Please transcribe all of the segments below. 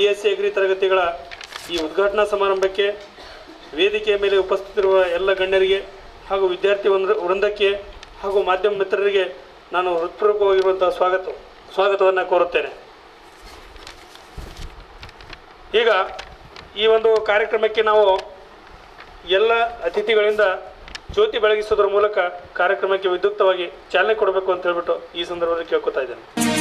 S C agri ತರಗತಿಗಳ ಈ ಉದ್ಘಾಟನಾ ಸಮಾರಂಭಕ್ಕೆ ವೇದಿಕೆಯ ಮೇಲೆ ಉಪಸ್ಥಿತಿರುವ ಎಲ್ಲ ಗಣ್ಯರಿಗೆ ಹಾಗೂ ವಿದ್ಯಾರ್ಥಿ ವೃಂದ- ವೃಂದಕ್ಕೆ ಹಾಗೂ ಮಾಧ್ಯಮ ಮಿತ್ರರಿಗೆ ನಾನು ಹೃತ್ಪೂರ್ವಕವಾಗಿರುವಂಥ ಸ್ವಾಗತ ಸ್ವಾಗತವನ್ನು ಕೋರುತ್ತೇನೆ ಈಗ ಈ ಒಂದು ಕಾರ್ಯಕ್ರಮಕ್ಕೆ ನಾವು ಎಲ್ಲ ಅತಿಥಿಗಳಿಂದ ಜ್ಯೋತಿ ಬೆಳಗಿಸೋದ್ರ ಮೂಲಕ ಕಾರ್ಯಕ್ರಮಕ್ಕೆ ವಿದ್ಯುಕ್ತವಾಗಿ ಚಾಲನೆ ಕೊಡಬೇಕು ಅಂತ ಹೇಳ್ಬಿಟ್ಟು ಈ ಸಂದರ್ಭದಲ್ಲಿ ಕೇಳ್ಕೊತಾ ಇದ್ದೇನೆ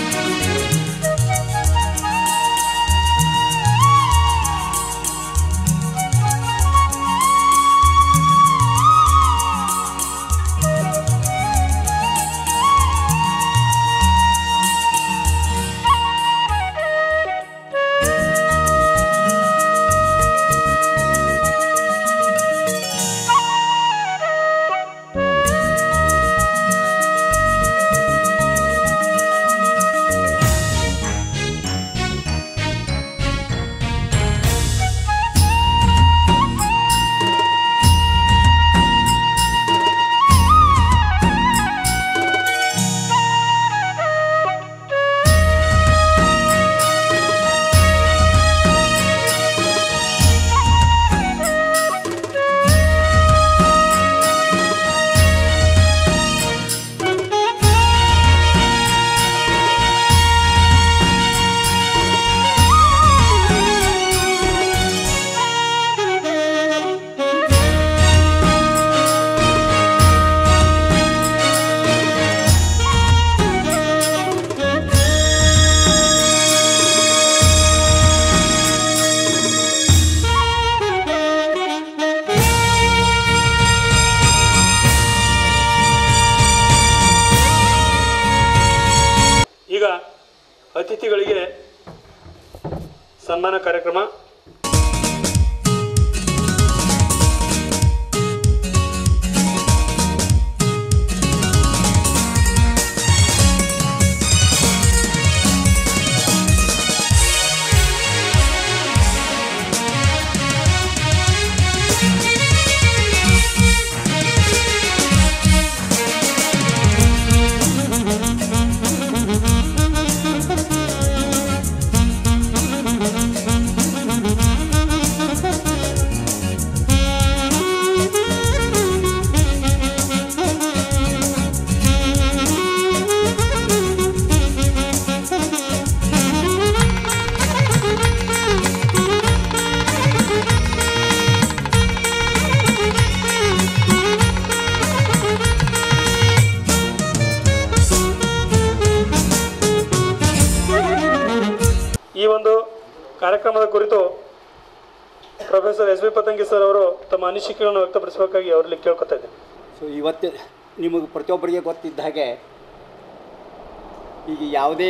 ಈಗ ಅತಿಥಿಗಳಿಗೆ ಸನ್ಮಾನ ಕಾರ್ಯಕ್ರಮ ಈ ಒಂದು ಕಾರ್ಯಕ್ರಮದ ಕುರಿತು professor S B Patangi sir ಅವರು ತಮ್ಮ ಅನಿಸಿಕೆಗಳನ್ನು ವ್ಯಕ್ತಪಡಿಸಬೇಕಾಗಿ ಅವರಲ್ಲಿ ಕೇಳ್ಕೊತಾ ಇದ್ದೇನೆ ಸೊ ಇವತ್ತು ನಿಮಗೆ ಪ್ರತಿಯೊಬ್ಬರಿಗೆ ಗೊತ್ತಿದ್ದ ಹಾಗೆ ಈಗ ಯಾವುದೇ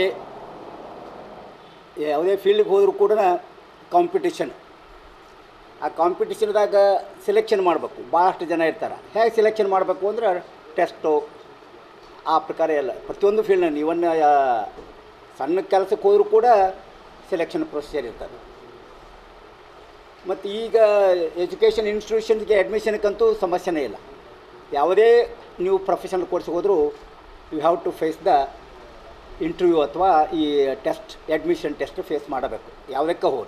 ಯಾವುದೇ ಫೀಲ್ಡ್ಗೆ ಹೋದರೂ ಕೂಡ ಕಾಂಪಿಟಿಷನ್ ಆ ಕಾಂಪಿಟಿಷನ್ದಾಗ ಸೆಲೆಕ್ಷನ್ ಮಾಡಬೇಕು ಭಾಳಷ್ಟು ಜನ ಇರ್ತಾರೆ ಹೇಗೆ ಸೆಲೆಕ್ಷನ್ ಮಾಡಬೇಕು ಅಂದ್ರೆ ಟೆಸ್ಟು ಆ ಪ್ರಕಾರ ಎಲ್ಲ ಪ್ರತಿಯೊಂದು ಫೀಲ್ಡ್ನಲ್ಲಿ ಇವನ್ ಸಣ್ಣ ಕೆಲಸಕ್ಕೆ ಹೋದರೂ ಕೂಡ ಸೆಲೆಕ್ಷನ್ ಪ್ರೊಸೀಜರ್ ಇರ್ತದೆ ಮತ್ತು ಈಗ ಎಜುಕೇಷನ್ ಇನ್ಸ್ಟಿಟ್ಯೂಷನ್ಸ್ಗೆ ಅಡ್ಮಿಷನ್ಗಂತೂ ಸಮಸ್ಯೆನೇ ಇಲ್ಲ ಯಾವುದೇ ನೀವು ಪ್ರೊಫೆಷನಲ್ ಕೋರ್ಸ್ಗೆ ಹೋದರೂ you have to face the interview ಅಥವಾ ಈ ಟೆಸ್ಟ್ ಅಡ್ಮಿಷನ್ ಟೆಸ್ಟ್ ಫೇಸ್ ಮಾಡಬೇಕು ಯಾವುದಕ್ಕೆ ಹೋಗಿ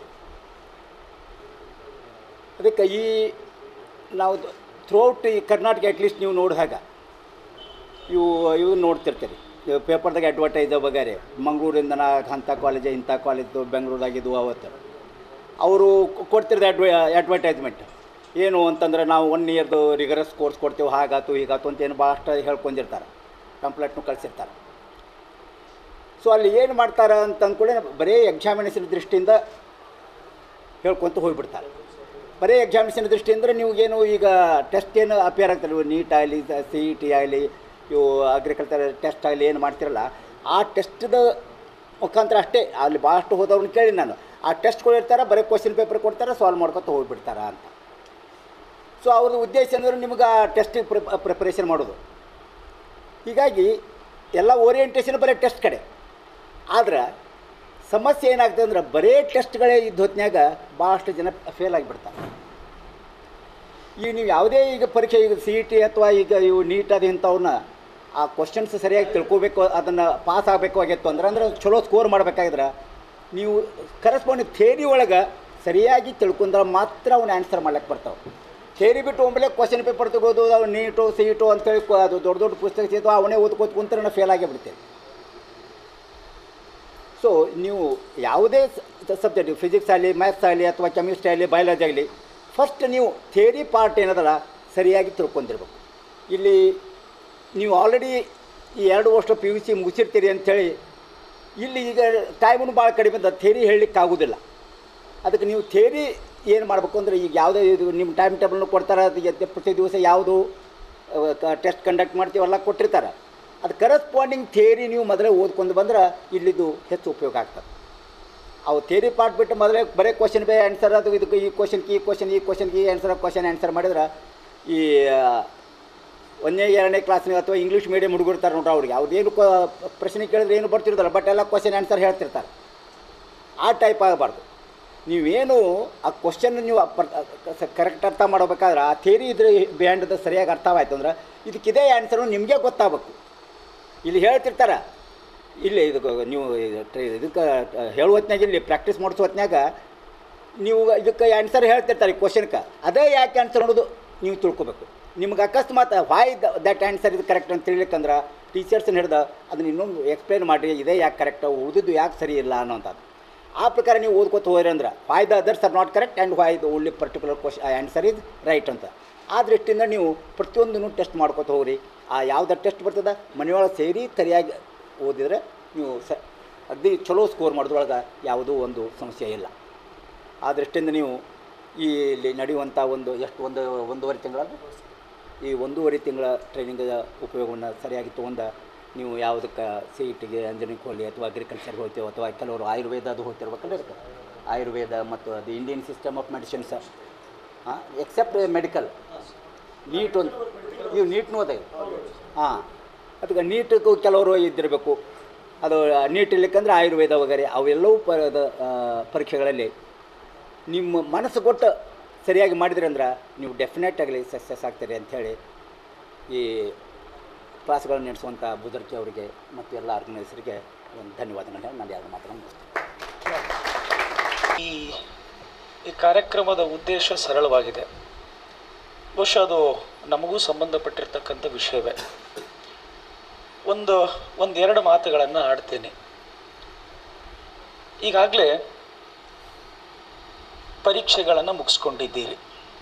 ಅದಕ್ಕೆ ಈ ನಾವು ಥ್ರೂಔಟ್ ಈ ಕರ್ನಾಟಕ ಅಟ್ಲೀಸ್ಟ್ ನೀವು ನೋಡಿದಾಗ ಇವು ಇವು ನೋಡ್ತಿರ್ತೀರಿ ಇವು ಪೇಪರ್ದಾಗ ಅಡ್ವರ್ಟೈಸ್ ಬಗಾರೆ ಮಂಗಳೂರಿಂದ ನಾ ಅಂಥ ಕಾಲೇಜ್ ಇಂಥ ಕಾಲೇಜು ಬೆಂಗಳೂರಾಗಿದ್ದು ಅವತ್ತು ಅವರು ಕೊಡ್ತಿರೋದು ಅಡ್ವ ಅಡ್ವರ್ಟೈಸ್ಮೆಂಟ್ ಏನು ಅಂತಂದ್ರೆ ನಾವು ಒನ್ ಇಯರ್ದು ರಿಗರಸ್ ಕೋರ್ಸ್ ಕೊಡ್ತೇವೆ ಹಾಗಾತು ಹೀಗಾತು ಅಂತ ಏನು ಭಾಳಷ್ಟು ಹೇಳ್ಕೊಂಡಿರ್ತಾರೆ ಕಂಪ್ಲೇಂಟ್ನು ಕಳಿಸಿರ್ತಾರೆ ಸೊ ಅಲ್ಲಿ ಏನು ಮಾಡ್ತಾರೆ ಅಂತ ಅಂದ್ಕೂಡಲೇ ಬರೀ ಎಕ್ಸಾಮಿನೇಷನ್ ದೃಷ್ಟಿಯಿಂದ ಹೇಳ್ಕೊತ ಹೋಗ್ಬಿಡ್ತಾರೆ ಬರೀ ಎಕ್ಸಾಮಿನೇಷನ್ ದೃಷ್ಟಿಯಿಂದ ನೀವೇನು ಈಗ ಟೆಸ್ಟ್ ಏನು ಅಪಿಯರ್ ಆಗ್ತಾರೆ ನೀಟ್ ಆಗಲಿ ಸಿ ಇ ಟಿ ಆಗಲಿ ಇವು ಅಗ್ರಿಕಲ್ಚರ್ ಟೆಸ್ಟ್ ಆಗಲಿ ಏನು ಮಾಡ್ತಿರಲ್ಲ ಆ ಟೆಸ್ಟ್ದ ಮುಖಾಂತರ ಅಷ್ಟೇ ಅಲ್ಲಿ ಭಾಳಷ್ಟು ಹೋದವ್ರನ್ನ ಕೇಳಿ ನಾನು ಆ ಟೆಸ್ಟ್ಗಳು ಇರ್ತಾರೆ ಬರೀ ಕ್ವಶನ್ ಪೇಪರ್ ಕೊಡ್ತಾರೆ ಸಾಲ್ವ್ ಮಾಡ್ಕೊತ ಹೋಗ್ಬಿಡ್ತಾರೆ ಅಂತ ಸೊ ಅವ್ರದ್ದು ಉದ್ದೇಶ ಅಂದ್ರೆ ನಿಮ್ಗೆ ಆ ಟೆಸ್ಟಿಗೆ ಪ್ರಿಪ್ರೇಷನ್ ಮಾಡೋದು ಹೀಗಾಗಿ ಎಲ್ಲ ಓರಿಯೆಂಟೇಷನ್ ಬರೀ ಟೆಸ್ಟ್ ಕಡೆ ಆದ್ರೆ ಸಮಸ್ಯೆ ಏನಾಗ್ತದೆ ಅಂದ್ರೆ ಬರೇ ಟೆಸ್ಟ್ಗಳೇ ಇದ್ದ ಹೊತ್ನ್ಯಾಗ ಭಾಳಷ್ಟು ಜನ ಫೇಲ್ ಆಗಿಬಿಡ್ತಾರೆ ಈಗ ನೀವು ಯಾವುದೇ ಈಗ ಪರೀಕ್ಷೆ ಈಗ ಸಿ ಇ ಟಿ ಅಥವಾ ಈಗ ಇವು ನೀಟ್ ಅದು ಇಂಥವನ್ನ ಆ ಕ್ವಶನ್ಸ್ ಸರಿಯಾಗಿ ತಿಳ್ಕೊಬೇಕು ಅದನ್ನು ಪಾಸ್ ಆಗಬೇಕು ಆಗಿತ್ತು ಅಂದ್ರೆ ಅಂದ್ರೆ ಚಲೋ ಸ್ಕೋರ್ ಮಾಡಬೇಕಾಗಿದ್ರೆ ನೀವು ಕರೆಸ್ಪಾಂಡಿಂಗ್ ಥೇರಿ ಒಳಗೆ ಸರಿಯಾಗಿ ತಿಳ್ಕೊಂಡ್ರೆ ಮಾತ್ರ ಅವ್ನು ಆನ್ಸರ್ ಮಾಡ್ಲಿಕ್ಕೆ ಬರ್ತಾವೆ ಥೇರಿ ಬಿಟ್ಟು ಒಮ್ಮೆಲೆ ಕ್ವಶನ್ ಪೇಪರ್ ತೆಗೋದು ಅವ್ನು ನೀಟು ಸೀಟು ಅಂತೇಳಿ ಕ- ಅದು ದೊಡ್ಡ ದೊಡ್ಡ ಪುಸ್ತಕ ಸಿಗ್ತಾವೆ ಅವನೇ ಓದ್ಕೋತ ಕುಂತ್ರೆ ನಾವು ಫೇಲ್ ಆಗೇ ಬಿಡ್ತೇವೆ ಸೊ ನೀವು ಯಾವುದೇ ಸಬ್ಜೆಕ್ಟ್ ಫಿಸಿಕ್ಸ್ ಆಗಲಿ ಮ್ಯಾಥ್ಸ್ ಆಗಲಿ ಅಥವಾ ಕೆಮಿಸ್ಟ್ರಿ ಆಗಲಿ ಬಯಾಲಜಿ ಆಗಲಿ ಫಸ್ಟ್ ನೀವು ಥಿಯರಿ ಪಾರ್ಟ್ ಏನದಲ್ಲ ಸರಿಯಾಗಿ ತಿಳ್ಕೊಂಡಿರ್ಬೇಕು ಇಲ್ಲಿ ನೀವು ಆಲ್ರೆಡಿ ಈ ಎರಡು ವರ್ಷ ಪಿ ಯು ಸಿ ಮುಗಿಸಿರ್ತೀರಿ ಅಂಥೇಳಿ ಇಲ್ಲಿ ಈಗ ಟೈಮನ್ನು ಭಾಳ ಕಡಿಮೆ ಅದ ಥೇರಿ ಹೇಳಲಿಕ್ಕೆ ಆಗೋದಿಲ್ಲ ಅದಕ್ಕೆ ನೀವು ಥೇರಿ ಏನು ಮಾಡಬೇಕು ಅಂದರೆ ಈಗ ಯಾವುದೇ ಇದು ನಿಮ್ಮ ಟೈಮ್ ಟೇಬಲ್ನು ಕೊಡ್ತಾರೆ ಅದು ಎದ್ದ ಪ್ರತಿ ದಿವಸ ಯಾವುದು ಟೆಸ್ಟ್ ಕಂಡಕ್ಟ್ ಮಾಡ್ತೀವಲ್ಲ ಕೊಟ್ಟಿರ್ತಾರೆ ಅದು ಕರೆಸ್ಪಾಂಡಿಂಗ್ ಥೇರಿ ನೀವು ಮೊದಲೇ ಓದ್ಕೊಂಡು ಬಂದ್ರೆ ಇಲ್ಲಿದು ಹೆಚ್ಚು ಉಪಯೋಗ ಆಗ್ತದೆ ಅವು ಥೇರಿ ಪಾರ್ಟ್ ಬಿಟ್ಟು ಮೊದಲೇ ಬರೀ ಕ್ವಶನ್ ಬೇ ಆನ್ಸರ್ ಅದು ಇದಕ್ಕೆ ಈ ಕ್ವಶನ್ಗೆ ಈ ಕ್ವಶನ್ ಈ ಕ್ವಶನ್ಗೆ ಈ ಆನ್ಸರ್ ಕ್ವಶನ್ ಆನ್ಸರ್ ಮಾಡಿದ್ರೆ ಈ ಆ, ಒಂದನೇ ಎರಡನೇ ಕ್ಲಾಸ್ನಾಗ ಅಥವಾ ಇಂಗ್ಲೀಷ್ ಮೀಡಿಯಮ್ ಹುಡುಗಿರ್ತಾರೆ ನೋಡ್ರಿ ಅವ್ರಿಗೆ ಅವ್ರದ್ದೇನು ಕ ಪ್ರಶ್ನೆ ಕೇಳಿದ್ರೆ ಏನು ಬರ್ತಿರ್ತಾರೆ ಬಟ್ ಎಲ್ಲ ಕ್ವಶನ್ ಆನ್ಸರ್ ಹೇಳ್ತಿರ್ತಾರೆ ಆ ಟೈಪ್ ಆಗಬಾರ್ದು ನೀವೇನು ಆ ಕ್ವಶನ್ ನೀವು ಕರೆಕ್ಟ್ ಅರ್ಥ ಮಾಡಬೇಕಾದ್ರೆ ಆ ಥೇರಿ ಇದ್ರೆ ಬಿಹ್ಯಾಂಡ್ ಸರಿಯಾಗಿ ಅರ್ಥವಾಯ್ತು ಅಂದ್ರೆ ಇದಕ್ಕಿದೇ ಆನ್ಸರು ನಿಮಗೆ ಗೊತ್ತಾಗಬೇಕು ಇಲ್ಲಿ ಹೇಳ್ತಿರ್ತಾರೆ ಇಲ್ಲಿ ಇದು ನೀವು ಇದು ಟ್ರೈ- ಇದಕ್ಕೆ ಹೇಳುವ ಹೊತ್ನ್ಯಾಗ ಇಲ್ಲಿ ಪ್ರಾಕ್ಟೀಸ್ ಮಾಡಿಸೋ ಹೊತ್ನ್ಯಾಗ ನೀವು ಇದಕ್ಕೆ ಆನ್ಸರ್ ಹೇಳ್ತಿರ್ತಾರೆ ಕ್ವಶನ್ಗೆ ಅದೇ ಯಾಕೆ ಆನ್ಸರ್ ಅನ್ನೋದು ನೀವು ತಿಳ್ಕೊಬೇಕು ನಿಮ್ಗೆ ಅಕಸ್ಮಾತ್ ವಾಯ್ ದಟ್ ಆನ್ಸರ್ ಇದು ಕರೆಕ್ಟ್ ಅಂತ ತಿಳಿಲಿಕ್ಕಂದ್ರೆ ಟೀಚರ್ಸನ್ನ ಹಿಡ್ದು ಅದನ್ನ ಇನ್ನೊಂದು ಎಕ್ಸ್ಪ್ಲೇನ್ ಮಾಡಿ ಇದೇ ಯಾಕೆ ಕರೆಕ್ಟು ಉಳಿದಿದ್ದು ಯಾಕೆ ಸರಿ ಇಲ್ಲ ಅನ್ನೋಂಥದ್ದು ಆ ಪ್ರಕಾರ ನೀವು ಓದ್ಕೊತ ಹೋದ್ರಿ ಅಂದ್ರೆ why the others are not correct and why the only particular question answer is right ಅಂತ ಆ ದೃಷ್ಟಿಯಿಂದ ನೀವು ಪ್ರತಿಯೊಂದನ್ನು ಟೆಸ್ಟ್ ಮಾಡ್ಕೊತ ಹೋಗ್ರಿ ಆ ಯಾವ್ದು ಟೆಸ್ಟ್ ಬರ್ತದೆ ಮನೆಯೊಳಗೆ ಸೇರಿ ಸರಿಯಾಗಿ ಓದಿದರೆ ನೀವು ಸ ಅಗದಿ ಚಲೋ ಸ್ಕೋರ್ ಮಾಡೋದ್ರೊಳಗೆ ಯಾವುದೂ ಒಂದು ಸಮಸ್ಯೆ ಇಲ್ಲ ಆ ದೃಷ್ಟಿಯಿಂದ ನೀವು ಈ ಇಲ್ಲಿ ನಡೆಯುವಂಥ ಒಂದು ಎಷ್ಟು ಒಂದು ಒಂದೂವರೆ ತಿಂಗಳ ಈ ಒಂದೂವರೆ ತಿಂಗಳ ಟ್ರೈನಿಂಗ್ ಉಪಯೋಗವನ್ನು ಸರಿಯಾಗಿ ತೊಗೊಂಡ ನೀವು ಯಾವುದಕ್ಕೆ ಸಿ ಇ ಟಿಗೆ ಇಂಜಿನಿಯರಿಂಗ್ ಹೋಗಲಿ ಅಥವಾ ಅಗ್ರಿಕಲ್ಚರ್ಗೆ ಹೋಗ್ತೀವೋ ಅಥವಾ ಕೆಲವರು ಆಯುರ್ವೇದ ಅದು ಹೋಗ್ತಿರ್ಬೇಕಂದ್ರೆ ಇರ್ತದೆ ಆಯುರ್ವೇದ ಮತ್ತು ಅದು ಇಂಡಿಯನ್ ಸಿಸ್ಟಮ್ ಆಫ್ ಮೆಡಿಸಿನ್ಸ್ ಹಾಂ ಎಕ್ಸೆಪ್ಟ್ ಮೆಡಿಕಲ್ ನೀಟ್ ಒಂದು ನೀವು ನೀಟ್ನೂ ಅದೇ ಹಾಂ ಅದಕ್ಕೆ ನೀಟಕ್ಕೂ ಕೆಲವರು ಇದ್ದಿರಬೇಕು ಅದು ನೀಟ್ ಇರ್ಲಿಕ್ಕಂದ್ರೆ ಆಯುರ್ವೇದ ವಗೇರೆ ಅವೆಲ್ಲವೂ ಪ ಅದು, ಆ, ಪರೀಕ್ಷೆಗಳಲ್ಲಿ ನಿಮ್ಮ ಮನಸ್ಸು ಕೊಟ್ಟು ಸರಿಯಾಗಿ ಮಾಡಿದ್ರಿ ಅಂದ್ರೆ ನೀವು ಡೆಫಿನೆಟ್ ಆಗಲಿ ಸಕ್ಸಸ್ ಆಗ್ತೀರಿ ಅಂಥೇಳಿ ಈ ಕ್ಲಾಸ್ಗಳನ್ನು ನಡೆಸುವಂಥ ಬುದರ್ಕಿ ಅವರಿಗೆ ಮತ್ತು ಎಲ್ಲ ಆರ್ಗನೈಸರಿಗೆ ಒಂದು ಧನ್ಯವಾದಗಳನ್ನ ನಾನು ಯಾರು ಮಾತನ್ನು ಮುಗಿಸ್ತೇನೆ ಈ ಈ ಕಾರ್ಯಕ್ರಮದ ಉದ್ದೇಶ ಸರಳವಾಗಿದೆ ಬಹುಶಃ ಅದು ನಮಗೂ ಸಂಬಂಧಪಟ್ಟಿರ್ತಕ್ಕಂಥ ವಿಷಯವೇ ಒಂದು ಒಂದೆರಡು ಮಾತುಗಳನ್ನು ಆಡ್ತೇನೆ ಈಗಾಗಲೇ ಪರೀಕ್ಷೆಗಳನ್ನು ಮುಗಿಸ್ಕೊಂಡಿದ್ದೀರಿ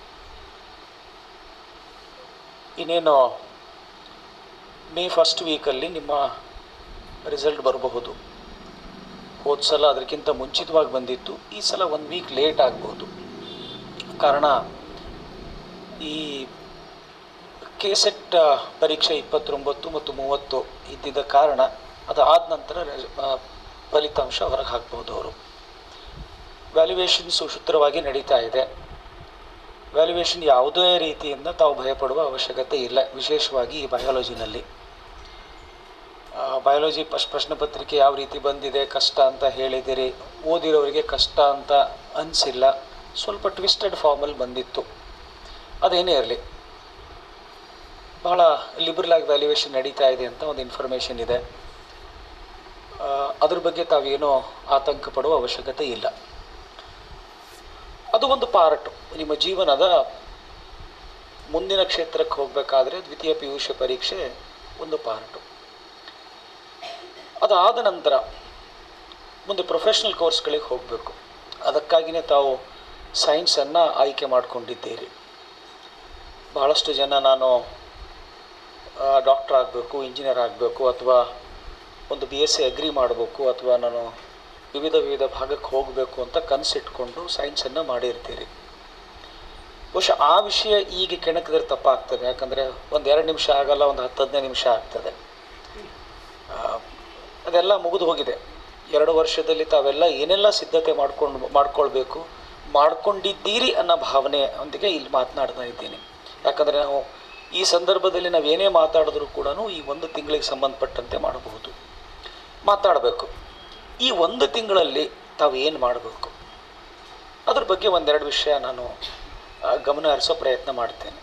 ಇನ್ನೇನು ಮೇ ಫಸ್ಟ್ ವೀಕಲ್ಲಿ ನಿಮ್ಮ ರಿಸಲ್ಟ್ ಬರಬಹುದು ಹೋದ ಸಲ ಅದಕ್ಕಿಂತ ಮುಂಚಿತವಾಗಿ ಬಂದಿತ್ತು ಈ ಸಲ ಒಂದು ವೀಕ್ ಲೇಟ್ ಆಗ್ಬೋದು ಕಾರಣ ಈ ಕೆಸೆಟ್ ಪರೀಕ್ಷೆ ಇಪ್ಪತ್ತೊಂಬತ್ತು ಮತ್ತು ಮೂವತ್ತು ಇದ್ದಿದ್ದ ಕಾರಣ ಅದು ಆದ ನಂತರ ರೆ- ಆ, ಫಲಿತಾಂಶ ಹೊರಗೆ ಹಾಕ್ಬೋದು ಅವರು ವ್ಯಾಲ್ಯುವೇಷನ್ ಸುಸೂತ್ರವಾಗಿ ನಡೀತಾ ಇದೆ ವ್ಯಾಲ್ಯುವೇಷನ್ ಯಾವುದೇ ರೀತಿಯಿಂದ ತಾವು ಭಯಪಡುವ ಅವಶ್ಯಕತೆ ಇಲ್ಲ ವಿಶೇಷವಾಗಿ ಈ ಬಯಾಲಜಿನಲ್ಲಿ ಬಯಾಲಜಿ ಪಶ್ ಪ್ರಶ್ನೆ ಪತ್ರಿಕೆ ಯಾವ ರೀತಿ ಬಂದಿದೆ ಕಷ್ಟ ಅಂತ ಹೇಳಿದಿರಿ ಓದಿರೋರಿಗೆ ಕಷ್ಟ ಅಂತ ಅನಿಸಿಲ್ಲ ಸ್ವಲ್ಪ ಟ್ವಿಸ್ಟೆಡ್ ಫಾರ್ಮಲ್ಲಿ ಬಂದಿತ್ತು ಅದೇನೇ ಇರಲಿ ಬಹಳ ಲಿಬರಲ್ ಆಗಿ ವ್ಯಾಲ್ಯೂಯೇಷನ್ ನಡೀತಾ ಇದೆ ಅಂತ ಒಂದು ಇನ್ಫಾರ್ಮೇಷನ್ ಇದೆ ಆ, ಅದ್ರ ಬಗ್ಗೆ ತಾವೇನೋ ಆತಂಕ ಪಡುವ ಅವಶ್ಯಕತೆ ಇಲ್ಲ ಅದು ಒಂದು ಪಾರ್ಟ್ ನಿಮ್ಮ ಜೀವನದ ಮುಂದಿನ ಕ್ಷೇತ್ರಕ್ಕೆ ಹೋಗಬೇಕಾದ್ರೆ ದ್ವಿತೀಯ ಪಿ ಯು ಸಿ ಪರೀಕ್ಷೆ ಒಂದು ಪಾರ್ಟು ಅದಾದ ನಂತರ ಮುಂದೆ ಪ್ರೊಫೆಷ್ನಲ್ ಕೋರ್ಸ್ಗಳಿಗೆ ಹೋಗಬೇಕು ಅದಕ್ಕಾಗಿಯೇ ತಾವು ಸೈನ್ಸನ್ನು ಆಯ್ಕೆ ಮಾಡಿಕೊಂಡಿದ್ದೀರಿ ಬಹಳಷ್ಟು ಜನ ನಾನು ಡಾಕ್ಟರ್ ಆಗಬೇಕು ಇಂಜಿನಿಯರ್ ಆಗಬೇಕು ಅಥವಾ ಒಂದು ಬಿ ಎಸ್ ಸಿ ಅಗ್ರಿ ಮಾಡಬೇಕು ಅಥವಾ ನಾನು ವಿವಿಧ ವಿವಿಧ ಭಾಗಕ್ಕೆ ಹೋಗಬೇಕು ಅಂತ ಕನಸಿಟ್ಕೊಂಡು ಸೈನ್ಸನ್ನು ಮಾಡಿರ್ತೀರಿ ಬಹುಶಃ ಆ ವಿಷಯ ಈಗ ಕೆಣಕಿದ್ರೆ ತಪ್ಪಾಗ್ತದೆ ಯಾಕಂದರೆ ಒಂದು ಎರಡು ನಿಮಿಷ ಆಗಲ್ಲ ಒಂದು ಹತ್ತು ಹದಿನೈದು ನಿಮಿಷ ಆಗ್ತದೆ ಆ, ಅದೆಲ್ಲ ಮುಗಿದು ಹೋಗಿದೆ ಎರಡು ವರ್ಷದಲ್ಲಿ ತಾವೆಲ್ಲ ಏನೆಲ್ಲ ಸಿದ್ಧತೆ ಮಾಡ್ಕೊಂಡು ಮಾಡ್ಕೊಳ್ಬೇಕು ಮಾಡ್ಕೊಂಡಿದ್ದೀರಿ ಅನ್ನೋ ಭಾವನೆಯೊಂದಿಗೆ ಇಲ್ಲಿ ಮಾತನಾಡ್ತಾ ಇದ್ದೀನಿ ಯಾಕಂದರೆ ನಾವು ಈ ಸಂದರ್ಭದಲ್ಲಿ ನಾವು ಏನೇ ಮಾತಾಡಿದ್ರೂ ಕೂಡ ಈ ಒಂದು ತಿಂಗಳಿಗೆ ಸಂಬಂಧಪಟ್ಟಂತೆ ಮಾಡಬಹುದು ಮಾತಾಡಬೇಕು ಈ ಒಂದು ತಿಂಗಳಲ್ಲಿ ತಾವು ಏನು ಮಾಡಬೇಕು ಅದ್ರ ಬಗ್ಗೆ ಒಂದೆರಡು ವಿಷಯ ನಾನು ಆ, ಗಮನ ಹರಿಸೋ ಪ್ರಯತ್ನ ಮಾಡ್ತೇನೆ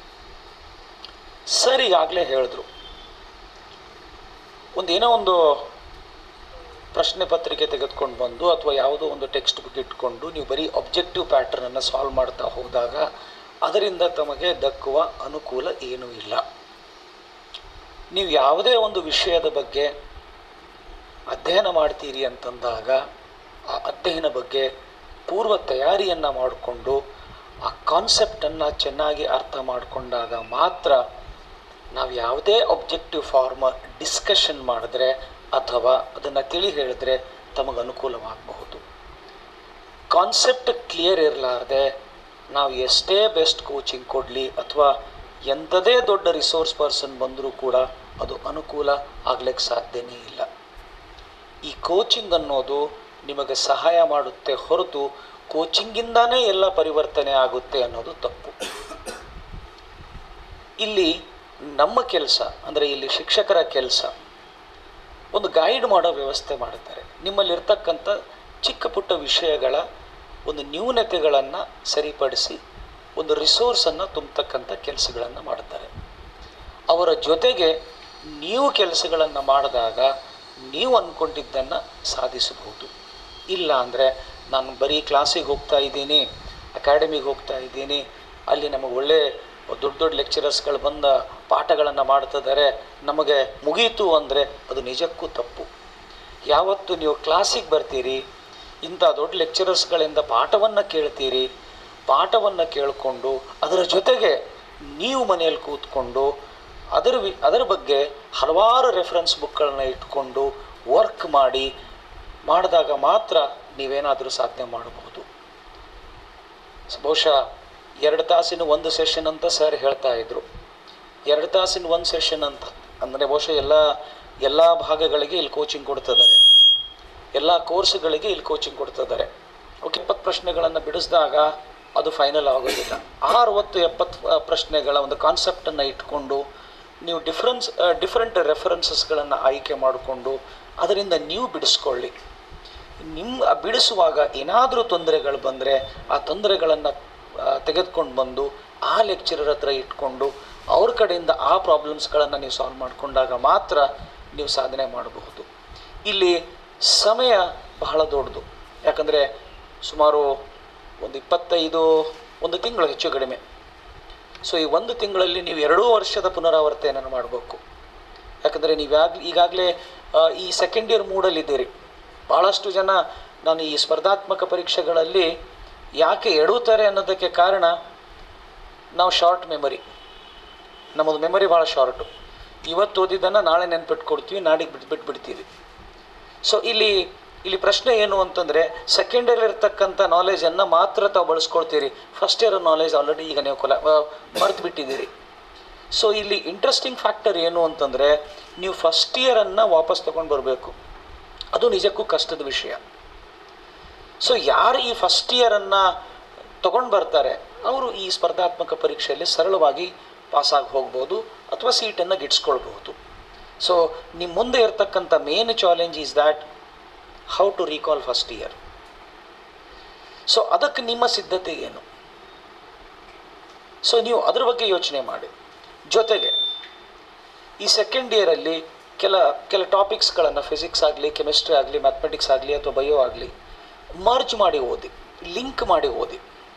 ಸರ್ ಈಗಾಗಲೇ ಹೇಳಿದ್ರು ಒಂದೇನೋ ಒಂದು ಪ್ರಶ್ನೆ ಪತ್ರಿಕೆ ತೆಗೆದುಕೊಂಡು ಬಂದು ಅಥವಾ ಯಾವುದೋ ಒಂದು ಟೆಕ್ಸ್ಟ್ ಬುಕ್ ಇಟ್ಕೊಂಡು ನೀವು ಬರೀ ಒಬ್ಜೆಕ್ಟಿವ್ ಪ್ಯಾಟರ್ನನ್ನು ಸಾಲ್ವ್ ಮಾಡ್ತಾ ಹೋದಾಗ ಅದರಿಂದ ತಮಗೆ ದಕ್ಕುವ ಅನುಕೂಲ ಏನೂ ಇಲ್ಲ ನೀವು ಯಾವುದೇ ಒಂದು ವಿಷಯದ ಬಗ್ಗೆ ಅಧ್ಯಯನ ಮಾಡ್ತೀರಿ ಅಂತಂದಾಗ ಆ ಅಧ್ಯಯನ ಬಗ್ಗೆ ಪೂರ್ವ ತಯಾರಿಯನ್ನು ಮಾಡಿಕೊಂಡು ಆ ಕಾನ್ಸೆಪ್ಟನ್ನು ಚೆನ್ನಾಗಿ ಅರ್ಥ ಮಾಡಿಕೊಂಡಾಗ ಮಾತ್ರ ನಾವು ಯಾವುದೇ ಒಬ್ಜೆಕ್ಟಿವ್ ಫಾರ್ಮ್ ಡಿಸ್ಕಷನ್ ಮಾಡಿದ್ರೆ ಅಥವಾ ಅದನ್ನು ತಿಳಿ ಹೇಳಿದ್ರೆ ತಮಗೆ ಅನುಕೂಲವಾಗಬಹುದು ಕಾನ್ಸೆಪ್ಟ್ ಕ್ಲಿಯರ್ ಇರಲಾರ್ದೆ ನಾವು ಎಷ್ಟೇ ಬೆಸ್ಟ್ ಕೋಚಿಂಗ್ ಕೊಡಲಿ ಅಥವಾ ಎಂಥದೇ ದೊಡ್ಡ ರಿಸೋರ್ಸ್ ಪರ್ಸನ್ ಬಂದರೂ ಕೂಡ ಅದು ಅನುಕೂಲ ಆಗ್ಲಿಕ್ಕೆ ಸಾಧ್ಯನೇ ಇಲ್ಲ ಈ ಕೋಚಿಂಗ್ ಅನ್ನೋದು ನಿಮಗೆ ಸಹಾಯ ಮಾಡುತ್ತೆ ಹೊರತು ಕೋಚಿಂಗಿಂದಾನೇ ಎಲ್ಲ ಪರಿವರ್ತನೆ ಆಗುತ್ತೆ ಅನ್ನೋದು ತಪ್ಪು ಇಲ್ಲಿ ನಮ್ಮ ಕೆಲಸ ಅಂದರೆ ಇಲ್ಲಿ ಶಿಕ್ಷಕರ ಕೆಲಸ ಒಂದು ಗೈಡ್ ಮಾಡೋ ವ್ಯವಸ್ಥೆ ಮಾಡುತ್ತಾರೆ ನಿಮ್ಮಲ್ಲಿರ್ತಕ್ಕಂಥ ಚಿಕ್ಕ ಪುಟ್ಟ ವಿಷಯಗಳ ಒಂದು ನ್ಯೂನತೆಗಳನ್ನು ಸರಿಪಡಿಸಿ ಒಂದು ರಿಸೋರ್ಸನ್ನು ತುಂಬತಕ್ಕಂಥ ಕೆಲಸಗಳನ್ನು ಮಾಡ್ತಾರೆ ಅವರ ಜೊತೆಗೆ ನೀವು ಕೆಲಸಗಳನ್ನು ಮಾಡಿದಾಗ ನೀವು ಅಂದ್ಕೊಂಡಿದ್ದನ್ನು ಸಾಧಿಸಬಹುದು ಇಲ್ಲ ಅಂದರೆ ನಾನು ಬರೀ ಕ್ಲಾಸಿಗೆ ಹೋಗ್ತಾ ಇದ್ದೀನಿ ಅಕಾಡೆಮಿಗೆ ಹೋಗ್ತಾ ಇದ್ದೀನಿ ಅಲ್ಲಿ ನಮಗೆ ಒಳ್ಳೆ ದೊಡ್ಡ ದೊಡ್ಡ ಲೆಕ್ಚರರ್ಸ್ಗಳು ಬಂದ ಪಾಠಗಳನ್ನು ಮಾಡ್ತಿದ್ದಾರೆ ನಮಗೆ ಮುಗೀತು ಅಂದರೆ ಅದು ನಿಜಕ್ಕೂ ತಪ್ಪು ಯಾವತ್ತು ನೀವು ಕ್ಲಾಸಿಗೆ ಬರ್ತೀರಿ ಇಂಥ ದೊಡ್ಡ ಲೆಕ್ಚರರ್ಸ್ಗಳಿಂದ ಪಾಠವನ್ನು ಕೇಳ್ತೀರಿ ಪಾಠವನ್ನು ಕೇಳಿಕೊಂಡು ಅದರ ಜೊತೆಗೆ ನೀವು ಮನೆಯಲ್ಲಿ ಕೂತ್ಕೊಂಡು ಅದರ ವಿ ಅದರ ಬಗ್ಗೆ ಹಲವಾರು ರೆಫರೆನ್ಸ್ ಬುಕ್ಗಳನ್ನ ಇಟ್ಕೊಂಡು ವರ್ಕ್ ಮಾಡಿ ಮಾಡಿದಾಗ ಮಾತ್ರ ನೀವೇನಾದರೂ ಸಾಧನೆ ಮಾಡಬಹುದು ಬಹುಶಃ ಎರಡು ತಾಸಿನ ಒಂದು ಸೆಷನ್ ಅಂತ ಸರ್ ಹೇಳ್ತಾ ಇದ್ರು ಎರಡು ತಾಸಿನ ಒಂದು ಸೆಷನ್ ಅಂತ ಅಂದರೆ ಬಹುಶಃ ಎಲ್ಲ ಎಲ್ಲ ಭಾಗಗಳಿಗೆ ಇಲ್ಲಿ ಕೋಚಿಂಗ್ ಕೊಡ್ತಿದ್ದಾರೆ ಎಲ್ಲ ಕೋರ್ಸ್ಗಳಿಗೆ ಇಲ್ಲಿ ಕೋಚಿಂಗ್ ಕೊಡ್ತಿದ್ದಾರೆ ಓಕೆ ಇಪ್ಪತ್ತು ಪ್ರಶ್ನೆಗಳನ್ನು ಬಿಡಿಸಿದಾಗ ಅದು ಫೈನಲ್ ಆಗೋದಿಲ್ಲ ಆ ಅರವತ್ತು ಎಪ್ಪತ್ತು ಆ, ಪ್ರಶ್ನೆಗಳ ಒಂದು ಕಾನ್ಸೆಪ್ಟನ್ನು ಇಟ್ಕೊಂಡು ನೀವು ಡಿಫ್ರೆನ್ಸ್ ಡಿಫ್ರೆಂಟ್ ರೆಫರೆನ್ಸಸ್ಗಳನ್ನು ಆಯ್ಕೆ ಮಾಡಿಕೊಂಡು ಅದರಿಂದ ನೀವು ಬಿಡಿಸ್ಕೊಳ್ಳಿ ನಿಮ್ಮ ಬಿಡಿಸುವಾಗ ಏನಾದರೂ ತೊಂದರೆಗಳು ಬಂದರೆ ಆ ತೊಂದರೆಗಳನ್ನು ತೆಗೆದುಕೊಂಡು ಬಂದು ಆ ಲೆಕ್ಚರರ್ ಹತ್ರ ಇಟ್ಕೊಂಡು ಅವ್ರ ಕಡೆಯಿಂದ ಆ ಪ್ರಾಬ್ಲಮ್ಸ್ಗಳನ್ನು ನೀವು ಸಾಲ್ವ್ ಮಾಡಿಕೊಂಡಾಗ ಮಾತ್ರ ನೀವು ಸಾಧನೆ ಮಾಡಬಹುದು ಇಲ್ಲಿ ಸಮಯ ಬಹಳ ದೊಡ್ಡದು ಯಾಕಂದರೆ ಸುಮಾರು ಒಂದು ಇಪ್ಪತ್ತೈದು ಒಂದು ತಿಂಗಳು ಹೆಚ್ಚು ಕಡಿಮೆ ಸೊ ಈ ಒಂದು ತಿಂಗಳಲ್ಲಿ ನೀವು ಎರಡೂ ವರ್ಷದ ಪುನರಾವರ್ತನೆಯನ್ನು ಮಾಡಬೇಕು ಯಾಕಂದರೆ ನೀವ್ಯಾಗ ಈಗಾಗಲೇ ಈ ಸೆಕೆಂಡ್ ಇಯರ್ ಮೂಡಲ್ಲಿದ್ದೀರಿ ಭಾಳಷ್ಟು ಜನ ನಾನು ಈ ಸ್ಪರ್ಧಾತ್ಮಕ ಪರೀಕ್ಷೆಗಳಲ್ಲಿ ಯಾಕೆ ಎಡುತ್ತಾರೆ ಅನ್ನೋದಕ್ಕೆ ಕಾರಣ ನಾವು ಶಾರ್ಟ್ ಮೆಮೊರಿ ನಮ್ಮದು ಮೆಮೊರಿ ಭಾಳ ಶಾರ್ಟು ಇವತ್ತು ಓದಿದ್ದನ್ನು ನಾಳೆ ನೆನ್ಪಿಟ್ಕೊಡ್ತೀವಿ ನಾಡಿಗೆ ಬಿಟ್ಟು ಬಿಟ್ಬಿಡ್ತೀವಿ ಸೊ ಇಲ್ಲಿ ಇಲ್ಲಿ ಪ್ರಶ್ನೆ ಏನು ಅಂತಂದರೆ ಸೆಕೆಂಡ್ ಇಯರ್ ಇರ್ತಕ್ಕಂಥ ನಾಲೆಜನ್ನು ಮಾತ್ರ ತಾವು ಬಳಸ್ಕೊಳ್ತೀರಿ ಫಸ್ಟ್ ಇಯರ್ ನಾಲೆಜ್ ಆಲ್ರೆಡಿ ಈಗ ನೀವು ಕೊಲ ಮರೆತು ಬಿಟ್ಟಿದ್ದೀರಿ ಸೊ ಇಲ್ಲಿ ಇಂಟ್ರೆಸ್ಟಿಂಗ್ ಫ್ಯಾಕ್ಟರ್ ಏನು ಅಂತಂದರೆ ನೀವು ಫಸ್ಟ್ ಇಯರನ್ನು ವಾಪಸ್ ತೊಗೊಂಡು ಬರಬೇಕು ಅದು ನಿಜಕ್ಕೂ ಕಷ್ಟದ ವಿಷಯ ಸೊ ಯಾರು ಈ ಫಸ್ಟ್ ಇಯರನ್ನು ತೊಗೊಂಡು ಬರ್ತಾರೆ ಅವರು ಈ ಸ್ಪರ್ಧಾತ್ಮಕ ಪರೀಕ್ಷೆಯಲ್ಲಿ ಸರಳವಾಗಿ ಪಾಸಾಗಿ ಹೋಗ್ಬೋದು ಅಥವಾ ಸೀಟನ್ನು ಗಿಟ್ಸ್ಕೊಳ್ಬಹುದು ಸೊ ನಿಮ್ಮ ಮುಂದೆ ಇರತಕ್ಕಂಥ main challenge is that how to recall first year so ಅದಕ್ಕೆ ನಿಮ್ಮ ಸಿದ್ಧತೆ ಏನು ಸೊ ನೀವು ಅದ್ರ ಬಗ್ಗೆ ಯೋಚನೆ ಮಾಡಿ ಜೊತೆಗೆ ಈ ಸೆಕೆಂಡ್ ಇಯರಲ್ಲಿ ಕೆಲ ಕೆಲ ಟಾಪಿಕ್ಸ್ಗಳನ್ನು ಫಿಸಿಕ್ಸ್ ಆಗಲಿ ಕೆಮಿಸ್ಟ್ರಿ ಆಗಲಿ ಮ್ಯಾಥಮೆಟಿಕ್ಸ್ ಆಗಲಿ ಅಥವಾ ಬಯೋ ಆಗಲಿ ಮರ್ಜ್ ಮಾಡಿ ಓದಿ ಲಿಂಕ್ ಮಾಡಿ ಓದಿ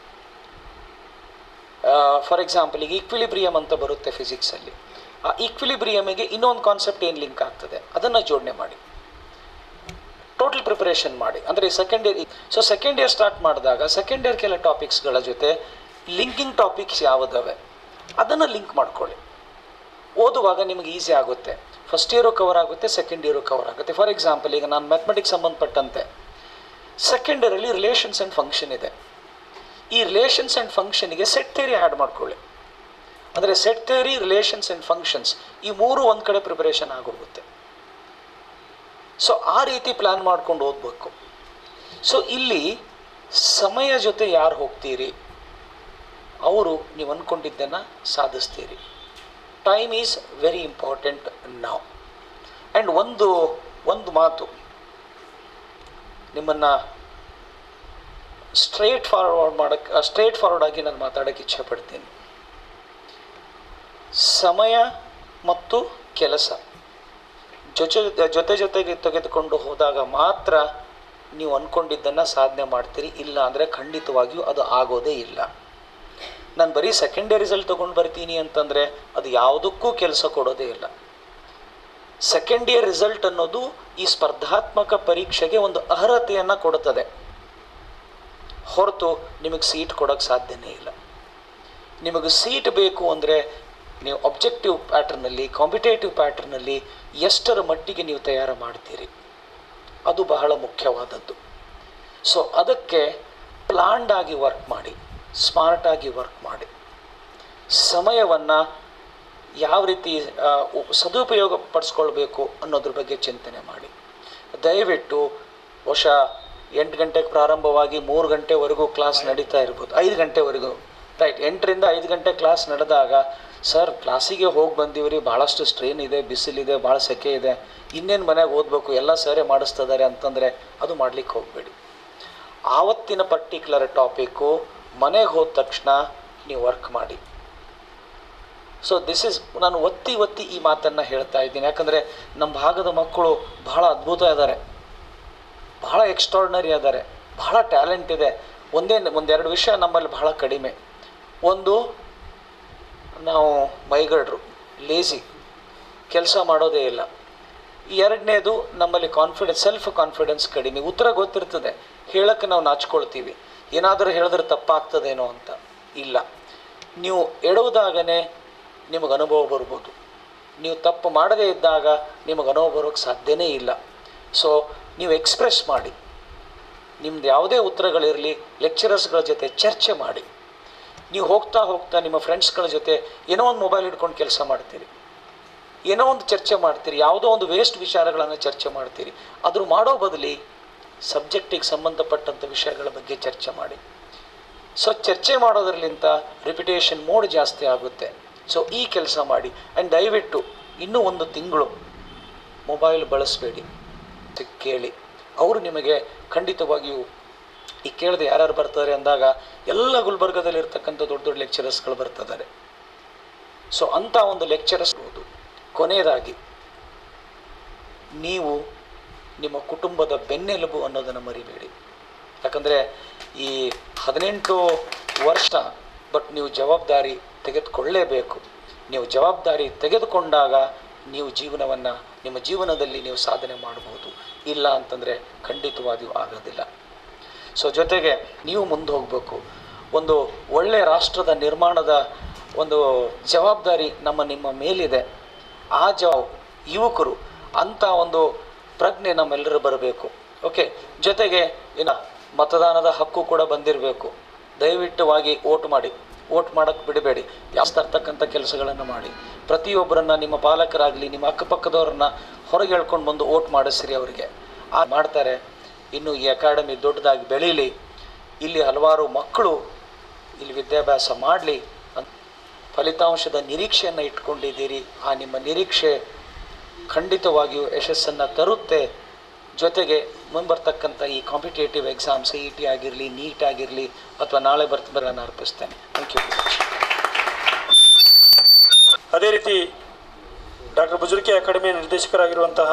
ಫಾರ್ ಎಕ್ಸಾಂಪಲ್ ಈಗ ಈಕ್ವಿಲಿಬ್ರಿಯಮ್ ಅಂತ ಬರುತ್ತೆ ಫಿಸಿಕ್ಸಲ್ಲಿ ಆ ಈಕ್ವಿಲಿಬ್ರಿಯಮಿಗೆ ಇನ್ನೊಂದು ಕಾನ್ಸೆಪ್ಟ್ ಏನು ಲಿಂಕ್ ಆಗ್ತದೆ ಅದನ್ನು ಜೋಡಣೆ ಮಾಡಿ ಟೋಟಲ್ ಪ್ರಿಪರೇಷನ್ ಮಾಡಿ ಅಂದರೆ second year so second year start ಮಾಡಿದಾಗ ಸೆಕೆಂಡ್ ಇಯರ್ ಕೆಲ ಟಾಪಿಕ್ಸ್ಗಳ ಜೊತೆ ಲಿಂಕಿಂಗ್ ಟಾಪಿಕ್ಸ್ ಯಾವುದವೆ ಅದನ್ನು ಲಿಂಕ್ ಮಾಡ್ಕೊಳ್ಳಿ ಓದುವಾಗ ನಿಮಗೆ ಈಸಿ ಆಗುತ್ತೆ ಫಸ್ಟ್ ಇಯರು ಕವರ್ ಆಗುತ್ತೆ ಸೆಕೆಂಡ್ ಇಯರು ಕವರ್ ಆಗುತ್ತೆ ಫಾರ್ ಎಕ್ಸಾಂಪಲ್ ಈಗ ನಾನು ಮ್ಯಾಥಮೆಟಿಕ್ಸ್ ಸಂಬಂಧಪಟ್ಟಂತೆ ಸೆಕೆಂಡ್ ಇಯರಲ್ಲಿ ರಿಲೇಷನ್ಸ್ ಆ್ಯಂಡ್ ಫಂಕ್ಷನ್ ಇದೆ ಈ ರಿಲೇಷನ್ಸ್ ಆ್ಯಂಡ್ ಫಂಕ್ಷನಿಗೆ ಸೆಟ್ ಥೇರಿ ಆ್ಯಡ್ ಮಾಡ್ಕೊಳ್ಳಿ ಅಂದರೆ set theory relations and functions ಈ ಮೂರು ಒಂದು ಕಡೆ ಪ್ರಿಪರೇಷನ್ ಆಗೋಗುತ್ತೆ ಸೊ ಆ ರೀತಿ ಪ್ಲ್ಯಾನ್ ಮಾಡ್ಕೊಂಡು ಓದಬೇಕು ಸೊ ಇಲ್ಲಿ ಸಮಯ ಜೊತೆ ಯಾರು ಹೋಗ್ತೀರಿ ಅವರು ನೀವು ಅಂದ್ಕೊಂಡಿದ್ದನ್ನು ಸಾಧಿಸ್ತೀರಿ ಟೈಮ್ ಈಸ್ ವೆರಿ ಇಂಪಾರ್ಟೆಂಟ್ ನಾವು ಆ್ಯಂಡ್ ಒಂದು ಒಂದು ಮಾತು ನಿಮ್ಮನ್ನು ಸ್ಟ್ರೇಟ್ ಫಾರ್ವರ್ಡ್ ಮಾಡೋಕ್ಕೆ ಸ್ಟ್ರೇಟ್ ಫಾರ್ವರ್ಡ್ ಆಗಿ ನಾನು ಮಾತಾಡೋಕ್ಕೆ ಇಚ್ಛೆ ಪಡ್ತೀನಿ ಸಮಯ ಮತ್ತು ಕೆಲಸ ಜೊತೆ ಜೊತೆ ಜೊತೆಗೆ ತೆಗೆದುಕೊಂಡು ಹೋದಾಗ ಮಾತ್ರ ನೀವು ಅಂದ್ಕೊಂಡಿದ್ದನ್ನು ಸಾಧನೆ ಮಾಡ್ತೀರಿ ಇಲ್ಲ ಅಂದರೆ ಖಂಡಿತವಾಗಿಯೂ ಅದು ಆಗೋದೇ ಇಲ್ಲ ನಾನು ಬರೀ ಸೆಕೆಂಡ್ ಇಯರ್ ರಿಸಲ್ಟ್ ತೊಗೊಂಡು ಬರ್ತೀನಿ ಅಂತಂದರೆ ಅದು ಯಾವುದಕ್ಕೂ ಕೆಲಸ ಕೊಡೋದೇ ಇಲ್ಲ ಸೆಕೆಂಡ್ ಇಯರ್ ರಿಸಲ್ಟ್ ಅನ್ನೋದು ಈ ಸ್ಪರ್ಧಾತ್ಮಕ ಪರೀಕ್ಷೆಗೆ ಒಂದು ಅರ್ಹತೆಯನ್ನು ಕೊಡುತ್ತದೆ ಹೊರತು ನಿಮಗೆ ಸೀಟ್ ಕೊಡೋಕ್ಕೆ ಸಾಧ್ಯನೇ ಇಲ್ಲ ನಿಮಗೆ ಸೀಟ್ ಬೇಕು ಅಂದರೆ ನೀವು ಒಬ್ಜೆಕ್ಟಿವ್ ಪ್ಯಾಟ್ರನಲ್ಲಿ ಕಾಂಪಿಟೇಟಿವ್ ಪ್ಯಾಟ್ರನಲ್ಲಿ ಎಷ್ಟರ ಮಟ್ಟಿಗೆ ನೀವು ತಯಾರು ಮಾಡ್ತೀರಿ ಅದು ಬಹಳ ಮುಖ್ಯವಾದದ್ದು ಸೊ ಅದಕ್ಕೆ ಪ್ಲಾನ್ಡ್ ಆಗಿ ವರ್ಕ್ ಮಾಡಿ ಸ್ಮಾರ್ಟಾಗಿ ವರ್ಕ್ ಮಾಡಿ ಸಮಯವನ್ನು ಯಾವ ರೀತಿ ಆ, ಉ- ಸದುಪಯೋಗ ಪಡಿಸ್ಕೊಳ್ಬೇಕು ಅನ್ನೋದ್ರ ಬಗ್ಗೆ ಚಿಂತನೆ ಮಾಡಿ ದಯವಿಟ್ಟು ಬಹುಶಃ ಎಂಟು ಗಂಟೆಗೆ ಪ್ರಾರಂಭವಾಗಿ ಮೂರು ಗಂಟೆವರೆಗೂ ಕ್ಲಾಸ್ ನಡೀತಾ ಇರ್ಬೋದು ಐದು ಗಂಟೆವರೆಗೂ ರೈಟ್ ಎಂಟರಿಂದ ಐದು ಗಂಟೆ ಕ್ಲಾಸ್ ನಡೆದಾಗ ಸರ್ ಕ್ಲಾಸಿಗೆ ಹೋಗಿ ಬಂದೀವ್ರಿ ಭಾಳಷ್ಟು ಸ್ಟ್ರೈನ್ ಇದೆ ಬಿಸಿಲಿದೆ ಭಾಳ ಸೆಕೆ ಇದೆ ಇನ್ನೇನು ಮನೆಗೆ ಓದಬೇಕು ಎಲ್ಲ ಸರೇ ಮಾಡಿಸ್ತಿದ್ದಾರೆ ಅಂತಂದರೆ ಅದು ಮಾಡಲಿಕ್ಕೆ ಹೋಗಬೇಡಿ ಆವತ್ತಿನ ಪರ್ಟಿಕ್ಯುಲರ್ ಟಾಪಿಕ್ಕು ಮನೆಗೆ ಹೋದ ತಕ್ಷಣ ನೀವು ವರ್ಕ್ ಮಾಡಿ ಸೊ ದಿಸ್ ಇಸ್ ನಾನು ಒತ್ತಿ ಒತ್ತಿ ಈ ಮಾತನ್ನು ಹೇಳ್ತಾ ಇದ್ದೀನಿ ಯಾಕಂದರೆ ನಮ್ಮ ಭಾಗದ ಮಕ್ಕಳು ಬಹಳ ಅದ್ಭುತ ಇದ್ದಾರೆ ಬಹಳ ಎಕ್ಸ್ಟ್ರಾರ್ಡ್ನರಿ ಅದಾರೆ ಬಹಳ ಟ್ಯಾಲೆಂಟ್ ಇದೆ ಒಂದೇ ಒಂದೆರಡು ವಿಷಯ ನಮ್ಮಲ್ಲಿ ಬಹಳ ಕಡಿಮೆ ಒಂದು ನಾವು ಮೈಗಡ್ರು ಲೇಸಿ ಕೆಲಸ ಮಾಡೋದೇ ಇಲ್ಲ ಎರಡನೇದು ನಮ್ಮಲ್ಲಿ ಕಾನ್ಫಿಡೆನ್ಸ್ ಸೆಲ್ಫ್ ಕಾನ್ಫಿಡೆನ್ಸ್ ಕಡಿಮೆ ಉತ್ತರ ಗೊತ್ತಿರ್ತದೆ ಹೇಳಕ್ಕೆ ನಾವು ನಾಚ್ಕೊಳ್ತೀವಿ ಏನಾದರೂ ಹೇಳಿದ್ರೆ ತಪ್ಪಾಗ್ತದೇನೋ ಅಂತ ಇಲ್ಲ ನೀವು ಎಡುವುದಾಗನೇ ನಿಮಗೆ ಅನುಭವ ಬರ್ಬೋದು ನೀವು ತಪ್ಪು ಮಾಡದೇ ಇದ್ದಾಗ ನಿಮಗೆ ಅನುಭವ ಬರೋಕ್ಕೆ ಸಾಧ್ಯನೇ ಇಲ್ಲ ಸೊ ನೀವು ಎಕ್ಸ್ಪ್ರೆಸ್ ಮಾಡಿ ನಿಮ್ದು ಯಾವುದೇ ಉತ್ತರಗಳಿರಲಿ ಲೆಕ್ಚರರ್ಸ್ಗಳ ಜೊತೆ ಚರ್ಚೆ ಮಾಡಿ ನೀವು ಹೋಗ್ತಾ ಹೋಗ್ತಾ ನಿಮ್ಮ ಫ್ರೆಂಡ್ಸ್ಗಳ ಜೊತೆ ಏನೋ ಒಂದು ಮೊಬೈಲ್ ಹಿಡ್ಕೊಂಡು ಕೆಲಸ ಮಾಡ್ತೀರಿ ಏನೋ ಒಂದು ಚರ್ಚೆ ಮಾಡ್ತೀರಿ ಯಾವುದೋ ಒಂದು ವೇಸ್ಟ್ ವಿಚಾರಗಳನ್ನು ಚರ್ಚೆ ಮಾಡ್ತೀರಿ ಅದ್ರ ಮಾಡೋ ಬದಲಿ ಸಬ್ಜೆಕ್ಟಿಗೆ ಸಂಬಂಧಪಟ್ಟಂಥ ವಿಷಯಗಳ ಬಗ್ಗೆ ಚರ್ಚೆ ಮಾಡಿ ಸೊ ಚರ್ಚೆ ಮಾಡೋದ್ರಲ್ಲಿಂತ ರಿಪಿಟೇಷನ್ ಮೋಡ್ ಜಾಸ್ತಿ ಆಗುತ್ತೆ ಸೊ ಈ ಕೆಲಸ ಮಾಡಿ ಆ್ಯಂಡ್ ದಯವಿಟ್ಟು ಇನ್ನೂ ಒಂದು ತಿಂಗಳು ಮೊಬೈಲ್ ಬಳಸಬೇಡಿ ಕೇಳಿ ಅವರು ನಿಮಗೆ ಖಂಡಿತವಾಗಿಯೂ ಈ ಕೇಳದೆ ಯಾರ್ಯಾರು ಬರ್ತಾರೆ ಅಂದಾಗ ಎಲ್ಲ ಗುಲ್ಬರ್ಗದಲ್ಲಿ ಇರ್ತಕ್ಕಂಥ ದೊಡ್ಡ ದೊಡ್ಡ ಲೆಕ್ಚರರ್ಸ್ಗಳು ಬರ್ತಿದ್ದಾರೆ ಸೊ ಅಂಥ ಒಂದು ಲೆಕ್ಚರರ್ಸ್ ಬೋದು ಕೊನೆಯದಾಗಿ ನೀವು ನಿಮ್ಮ ಕುಟುಂಬದ ಬೆನ್ನೆಲುಬು ಅನ್ನೋದನ್ನು ಮರಿಬೇಡಿ ಯಾಕಂದರೆ ಈ ಹದಿನೆಂಟು ವರ್ಷ ಬಟ್ ನೀವು ಜವಾಬ್ದಾರಿ ತೆಗೆದುಕೊಳ್ಳೇಬೇಕು ನೀವು ಜವಾಬ್ದಾರಿ ತೆಗೆದುಕೊಂಡಾಗ ನೀವು ಜೀವನವನ್ನು ನಿಮ್ಮ ಜೀವನದಲ್ಲಿ ನೀವು ಸಾಧನೆ ಮಾಡಬಹುದು ಇಲ್ಲ ಅಂತಂದರೆ ಖಂಡಿತವಾಗಿಯೂ ಆಗೋದಿಲ್ಲ ಸೊ ಜೊತೆಗೆ ನೀವು ಮುಂದೆ ಹೋಗಬೇಕು ಒಂದು ಒಳ್ಳೆಯ ರಾಷ್ಟ್ರದ ನಿರ್ಮಾಣದ ಒಂದು ಜವಾಬ್ದಾರಿ ನಮ್ಮ ನಿಮ್ಮ ಮೇಲಿದೆ ಆ ಜವ ಯುವಕರು ಅಂಥ ಒಂದು ಪ್ರಜ್ಞೆ ನಮ್ಮೆಲ್ಲರೂ ಬರಬೇಕು ಓಕೆ ಜೊತೆಗೆ ಇನ್ನು ಮತದಾನದ ಹಕ್ಕು ಕೂಡ ಬಂದಿರಬೇಕು ದಯವಿಟ್ಟವಾಗಿ ಓಟ್ ಮಾಡಿ ಓಟ್ ಮಾಡೋಕ್ಕೆ ಬಿಡಬೇಡಿ ಯಾವ ತರ್ತಕ್ಕಂಥ ಕೆಲಸಗಳನ್ನು ಮಾಡಿ ಪ್ರತಿಯೊಬ್ಬರನ್ನ ನಿಮ್ಮ ಪಾಲಕರಾಗಲಿ ನಿಮ್ಮ ಅಕ್ಕಪಕ್ಕದವ್ರನ್ನ ಹೊರಗೆ ಹೇಳ್ಕೊಂಡು ಬಂದು ಓಟ್ ಮಾಡಿಸ್ರಿ ಅವರಿಗೆ ಆ ಮಾಡ್ತಾರೆ ಇನ್ನು ಈ ಅಕಾಡೆಮಿ ದೊಡ್ಡದಾಗಿ ಬೆಳೀಲಿ ಇಲ್ಲಿ ಹಲವಾರು ಮಕ್ಕಳು ಇಲ್ಲಿ ವಿದ್ಯಾಭ್ಯಾಸ ಮಾಡಲಿ ಅಂತ ಫಲಿತಾಂಶದ ನಿರೀಕ್ಷೆಯನ್ನು ಇಟ್ಕೊಂಡಿದ್ದೀರಿ ಆ ನಿಮ್ಮ ನಿರೀಕ್ಷೆ ಖಂಡಿತವಾಗಿಯೂ ಯಶಸ್ಸನ್ನು ತರುತ್ತೆ ಜೊತೆಗೆ ಮುಂಬರ್ತಕ್ಕಂಥ ಈ competitive exam C E T ಆಗಿರಲಿ ನೀಟ್ ಆಗಿರಲಿ ಅಥವಾ ನಾಳೆ ಬರ್ತಬರನ್ನು ಅರ್ಪಿಸ್ತೇನೆ ಥ್ಯಾಂಕ್ ಯು ಅದೇ ರೀತಿ ಡಾಕ್ಟರ್ ಬುಜುರ್ಕೆ ಅಕಾಡೆಮಿಯ ನಿರ್ದೇಶಕರಾಗಿರುವಂತಹ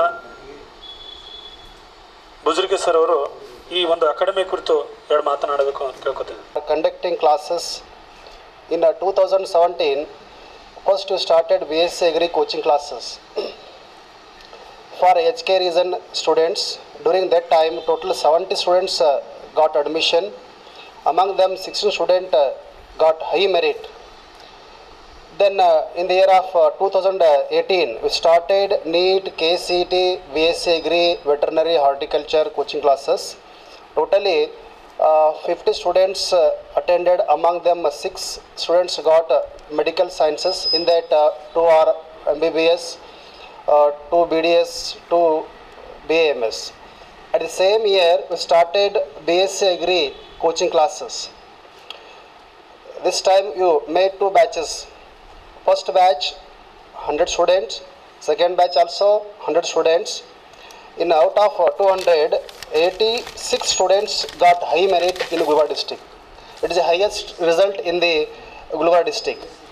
ಬುಜುರ್ಗೆ ಸರ್ ಅವರು ಈ ಒಂದು ಅಕಾಡೆಮಿ ಕುರಿತು ಎರಡು ಮಾತನಾಡಬೇಕು ಅಂತ ಕೇಳ್ಕೊತೇನೆ conducting classes in uh, 2017 first we started bsc agri coaching classes for hk region students during that time total 70 students uh, got admission among them 16 students uh, got high merit then uh, in the year of uh, 2018 we started neat kct bsc agri veterinary horticulture coaching classes totally uh, 50 students uh, attended among them uh, six students got uh, medical sciences in that uh, two are mbbs uh, two bds two bams at the same year we started bsc agri coaching classes this time you made two batches first batch 100 students second batch also 100 students in out of uh, 200 86 students got high merit in Gulbarga district it is the highest result in the Gulbarga district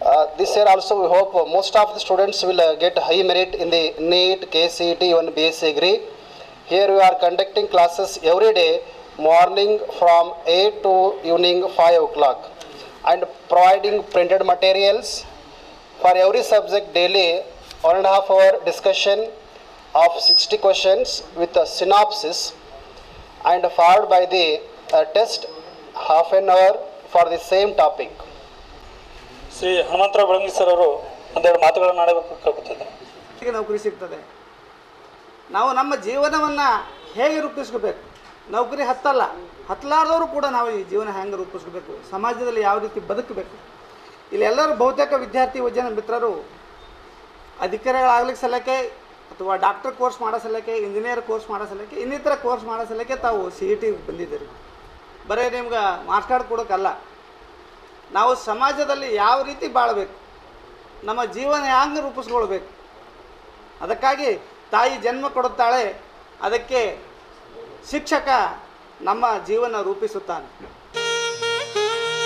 Uh, this year also we hope uh, most of the students will uh, get high merit in the NEET, KCET, even BSc Agri. Here we are conducting classes every day, morning from 8 to evening 5 o'clock, and providing printed materials for every subject daily, one and a half hour discussion of 60 questions with a synopsis and followed by the uh, test half an hour for the same topic. Shri Hanumantharao Balangi sir ಅವರು ಒಂದೆರಡು ಮಾತುಗಳನ್ನು ಆಡಬೇಕು ಕೇಳ್ಕೊತಿದ್ದೆ ಹೇಗೆ ನೌಕರಿ ಸಿಗ್ತದೆ ನಾವು ನಮ್ಮ ಜೀವನವನ್ನು ಹೇಗೆ ರೂಪಿಸ್ಕೋಬೇಕು ನೌಕರಿ ಹತ್ತಲ್ಲ ಹತ್ತಲಾರ್ದವರು ಕೂಡ ನಾವು ಈ ಜೀವನ ಹೆಂಗೆ ರೂಪಿಸ್ಕೋಬೇಕು ಸಮಾಜದಲ್ಲಿ ಯಾವ ರೀತಿ ಬದುಕಬೇಕು ಇಲ್ಲಿ ಎಲ್ಲರೂ ಬಹುತೇಕ ವಿದ್ಯಾರ್ಥಿ ಯುವಜನ ಮಿತ್ರರು ಅಧಿಕಾರಿಗಳಾಗ್ಲಿಕ್ಕೆ ಸಲಕ್ಕೆ ಅಥವಾ ಡಾಕ್ಟರ್ ಕೋರ್ಸ್ ಮಾಡೋ ಸಲಕ್ಕೆ ಇಂಜಿನಿಯರ್ ಕೋರ್ಸ್ ಮಾಡೋ ಸಲಕ್ಕೆ ಇನ್ನಿತರ ಕೋರ್ಸ್ ಮಾಡೋ ಸಲಕ್ಕೆ ತಾವು ಸಿ ಇ ಟಿ ಬಂದಿದ್ದೀರಿ ಬರೀ ನಿಮ್ಗೆ ಮಾರ್ಕ್ಸ್ ಕಾರ್ಡ್ ಕೊಡೋಕ್ಕಲ್ಲ ನಾವು ಸಮಾಜದಲ್ಲಿ ಯಾವ ರೀತಿ ಬಾಳಬೇಕು ನಮ್ಮ ಜೀವನ ಹ್ಯಾಂಗೆ ರೂಪಿಸ್ಕೊಳ್ಬೇಕು ಅದಕ್ಕಾಗಿ ತಾಯಿ ಜನ್ಮ ಕೊಡುತ್ತಾಳೆ ಅದಕ್ಕೆ ಶಿಕ್ಷಕ ನಮ್ಮ ಜೀವನ ರೂಪಿಸುತ್ತಾನೆ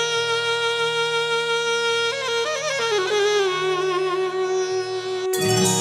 Thank you.